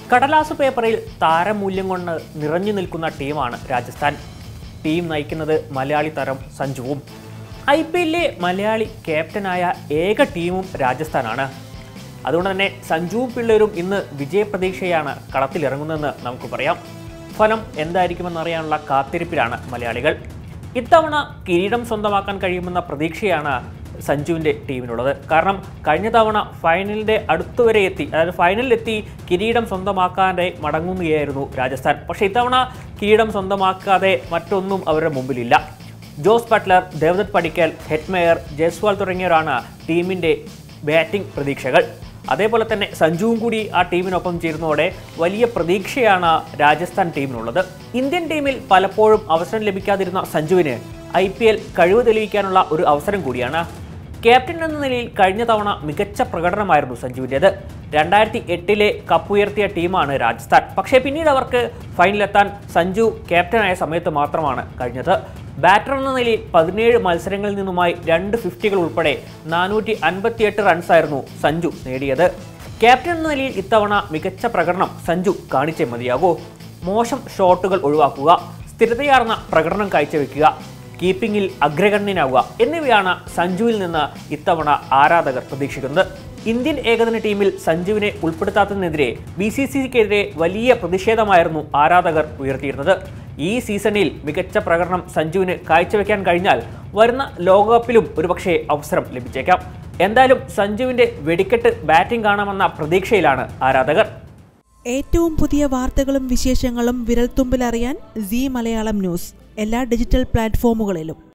കടലാസ് പേപ്പറിൽ താരമൂല്യം കൊണ്ട് നിറഞ്ഞു നിൽക്കുന്ന ടീമാണ് രാജസ്ഥാൻ ടീം നയിക്കുന്നത് മലയാളി താരം സഞ്ജുവും ഐ പി എല്ലിലെ മലയാളി ക്യാപ്റ്റനായ ഏക ടീമും രാജസ്ഥാനാണ് അതുകൊണ്ട് തന്നെ സഞ്ജുവും പിള്ളേരും ഇന്ന് വിജയപ്രതീക്ഷയാണ് കളത്തിലിറങ്ങുന്നതെന്ന് നമുക്ക് പറയാം ഫലം എന്തായിരിക്കുമെന്നറിയാനുള്ള കാത്തിരിപ്പിലാണ് മലയാളികൾ ഇത്തവണ കിരീടം സ്വന്തമാക്കാൻ കഴിയുമെന്ന പ്രതീക്ഷയാണ് സഞ്ജുവിൻ്റെ ടീമിനുള്ളത് കാരണം കഴിഞ്ഞ തവണ ഫൈനലിൻ്റെ അടുത്തുവരെ എത്തി അതായത് ഫൈനലിലെത്തി കിരീടം സ്വന്തമാക്കാതെ മടങ്ങുകയായിരുന്നു രാജസ്ഥാൻ പക്ഷേ ഇത്തവണ കിരീടം സ്വന്തമാക്കാതെ മറ്റൊന്നും അവരുടെ മുമ്പിലില്ല ജോസ് ബട്ട്ലർ ദേവദത്ത് പടിക്കൽ ഹെറ്റ്മെയർ ജയ്സ്വാൾ തുടങ്ങിയവരാണ് ടീമിൻ്റെ ബാറ്റിംഗ് പ്രതീക്ഷകൾ അതേപോലെ തന്നെ സഞ്ജുവും കൂടി ആ ടീമിനൊപ്പം ചേരുന്നതോടെ വലിയ പ്രതീക്ഷയാണ് രാജസ്ഥാൻ ടീമിനുള്ളത് ഇന്ത്യൻ ടീമിൽ പലപ്പോഴും അവസരം ലഭിക്കാതിരുന്ന സഞ്ജുവിന് ഐ പി എൽ കഴിവ് തെളിയിക്കാനുള്ള ഒരു അവസരം കൂടിയാണ് ക്യാപ്റ്റൻ എന്ന നിലയിൽ കഴിഞ്ഞ തവണ മികച്ച പ്രകടനമായിരുന്നു സഞ്ജുവിൻ്റേത് രണ്ടായിരത്തി എട്ടിലെ കപ്പുയർത്തിയ ടീമാണ് രാജസ്ഥാൻ പക്ഷേ പിന്നീട് അവർക്ക് ഫൈനലെത്താൻ സഞ്ജു ക്യാപ്റ്റനായ സമയത്ത് മാത്രമാണ് കഴിഞ്ഞത് ബാറ്റർ എന്ന നിലയിൽ പതിനേഴ് മത്സരങ്ങളിൽ നിന്നുമായി രണ്ട് ഫിഫ്റ്റികൾ ഉൾപ്പെടെ നാനൂറ്റി അൻപത്തിയെട്ട് റൺസായിരുന്നു സഞ്ജു നേടിയത് ക്യാപ്റ്റൻ എന്ന നിലയിൽ ഇത്തവണ മികച്ച പ്രകടനം സഞ്ജു കാണിച്ചേ മതിയാകൂ മോശം ഷോട്ടുകൾ ഒഴിവാക്കുക സ്ഥിരതയാർന്ന പ്രകടനം കാഴ്ചവെക്കുക കീപ്പിംഗിൽ അഗ്രഗണ്യനാവുക എന്നിവയാണ് സഞ്ജുവിൽ നിന്ന് ഇത്തവണ ആരാധകർ പ്രതീക്ഷിക്കുന്നത് ഇന്ത്യൻ ഏകദിന ടീമിൽ സഞ്ജുവിനെ ഉൾപ്പെടുത്താത്തതിനെതിരെ ബി സി സിക്കെതിരെ വലിയ പ്രതിഷേധമായിരുന്നു ആരാധകർ ഉയർത്തിയിരുന്നത് ഈ സീസണിൽ മികച്ച പ്രകടനം സഞ്ജുവിന് കാഴ്ചവെക്കാൻ കഴിഞ്ഞാൽ വരുന്ന ലോകകപ്പിലും ഒരുപക്ഷെ അവസരം ലഭിച്ചേക്കാം എന്തായാലും സഞ്ജുവിന്റെ വെടിക്കെട്ട് ബാറ്റിംഗ് കാണാമെന്ന പ്രതീക്ഷയിലാണ് ആരാധകർ ഏറ്റവും പുതിയ വാർത്തകളും വിശേഷങ്ങളും വിരൽത്തുമ്പിലറിയാൻ സി മലയാളം ന്യൂസ് എല്ലാ ഡിജിറ്റൽ പ്ലാറ്റ്ഫോമുകളിലും